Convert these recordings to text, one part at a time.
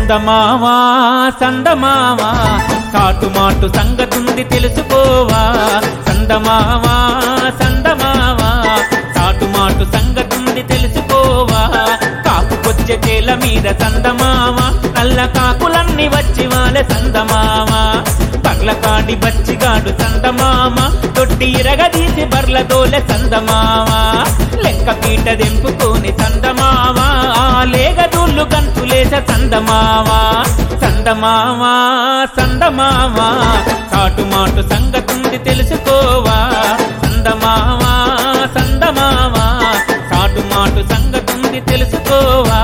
సందమావా సందమావా కాటుమాటు సంగతుంది తెలుసుకోవా సందమావా సందమావా కాటుమాటు సంగతుంది తెలుసుకోవా కాపుకొచ్చే తేల మీద సందమావా నల్ల కాకులన్నీ వచ్చి వాళ్ళ సందమావా పర్లకాడి బచ్చిగాడు సందమామ తొట్టి ఇరగదీసి బర్ల దోలె సందమావా లెక్క పీట దెంపుకొని సందమావా లేగదూళ్ళు గంతులేస సందమావా సందమావా సందమావా కాటుమాటు సంగతుంది తెలుసుకోవా సందమావా సందమావా కాటుమాటు సంగతుంది తెలుసుకోవా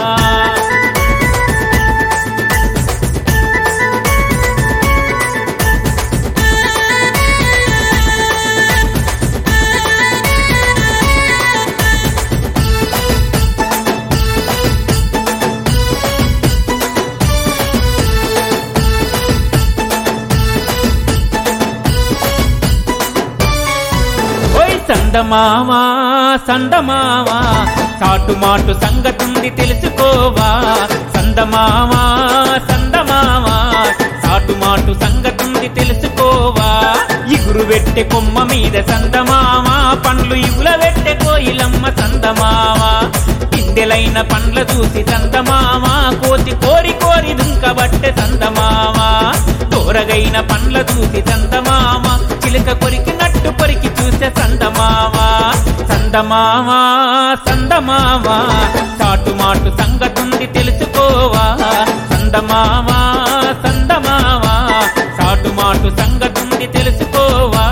ఓయ్ సందమావా సందమావా కాటుమాటు సంగతుంది తెలుసుకోవా సందమావా సందమావా కాటుమాటు సంగతుంది తెలుసుకోవా ఇగురు వెట్టె కొమ్మ మీద సందమావా పండ్లు ఇగుల వెట్టె కోయిలమ్మ సందమావా పిందెలైన పండ్ల చూసి సందమావా కోతి కోరి కోరి దుంకబట్టె సందమావా తోరగైన పండ్ల చూసి సందమావా చిలక కొరికినట్టు కొరికి చూసే సందమావా సందమావా సందమావా చాటుమాటు సంగతుంది తెలుసుకోవా సందమావా సందమావా చాటుమాటు సంగతుంది తెలుసుకోవా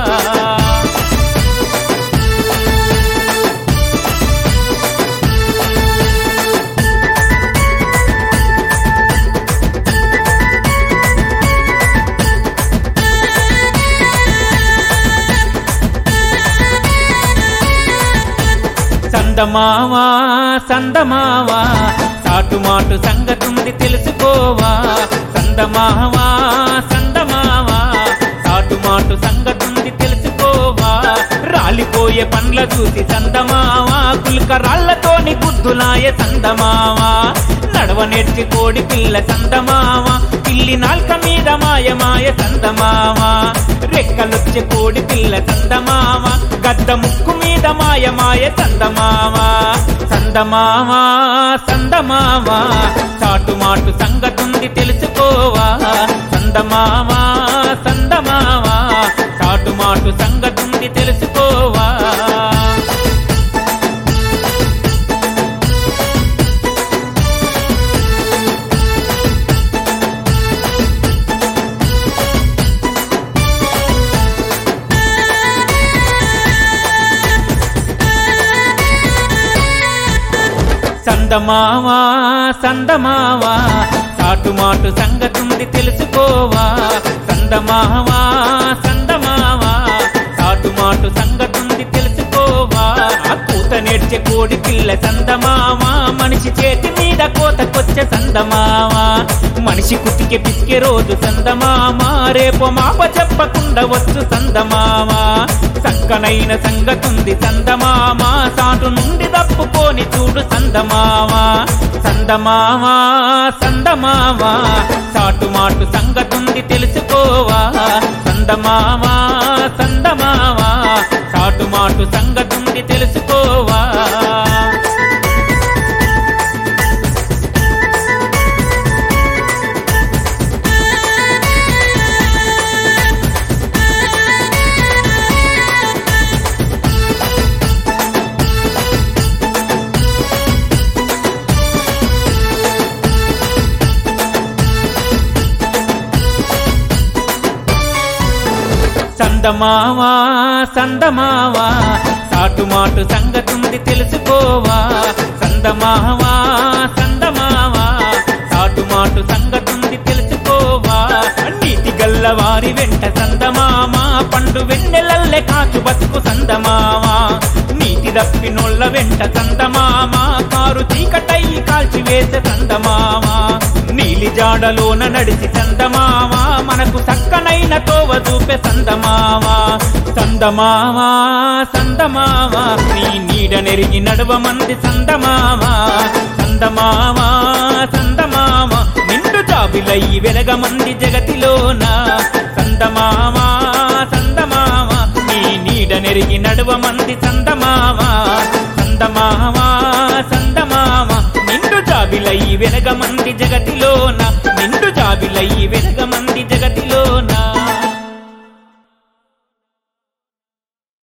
సందమావా సందమావా సాటుమాటు సంగతుంది తెలుసుకోవా సందమావా సందమావా సాటుమాటు సంగతుంది తెలుసుకోవా రాలిపోయే పండ్ల చూసి సందమావా కుల్క రాళ్లతోని గుద్దులాయ సందమావా నడవ నేర్చి కోడి పిల్ల సందమావా పిల్లి నాల్క మీద మాయమాయ సందమావా రెక్కలొచ్చే కోడి పిల్ల సందమావా గద్ద ముక్కు మీద మాయమాయ సందమావా సందమావా సందమావా చాటుమాటు సంగతుంది తెలుసుకోవా సందమావా సందమావా చాటుమాటు సంగతుంది తెలుసుకోవా సందమావా సందమావా చాటుమాటు సంగతుంది తెలుసుకోవా సందమావా సందమావా చాటుమాటు సంగతుంది తెలుసుకోవా ఆ కూత నేర్చే కోడి పిల్ల సందమావా మనిషి చేతి మీద కోతకొచ్చే సందమావా మనిషి కుతికే పిసికే రోజు సందమామా రేపు మాప చెప్పకుండా వచ్చు సందమావా చక్కనైన సంగతుంది సందమామా సాటు నుండి తప్పుకొని చూడు సందమావా సందమావా సందమావా సాటు మాటు సంగతుంది తెలుసుకోవా సందమావా సందమావా సాటు మాటు సంగతుంది తెలుసుకోవా సందమావా సందమావా సాటుమాటు సంగతుంది తెలుసుకోవా సందమావా సందమావా సాటుమాటు సంగతుంది తెలుసుకోవా నీటి గల్ల వారి వెంట సందమామా పండు వెన్నెలల్లె కాచు బతుకు సందమావా నీటి దప్పినోళ్ళ వెంట సందమామా కారు చీకటై కాల్చి వేసే సందమావా నీలి జాడలోన నడిచి సందమావా మనకు చక్కనైన తోవ చూపే సందమావా సందమావా సందమావా నీ నీడ నెరిగి నడవ మంది సందమావా సందమావా సందమావా నిన్ను జాబిలయ్యి వెలగమంది జగతిలోన సందమావా సందమావా నీ నీడ నెరిగి నడువమంది సందమావా సందమావా సందమావా నిండు జాబిలయ్యి వెలగమంది జగతి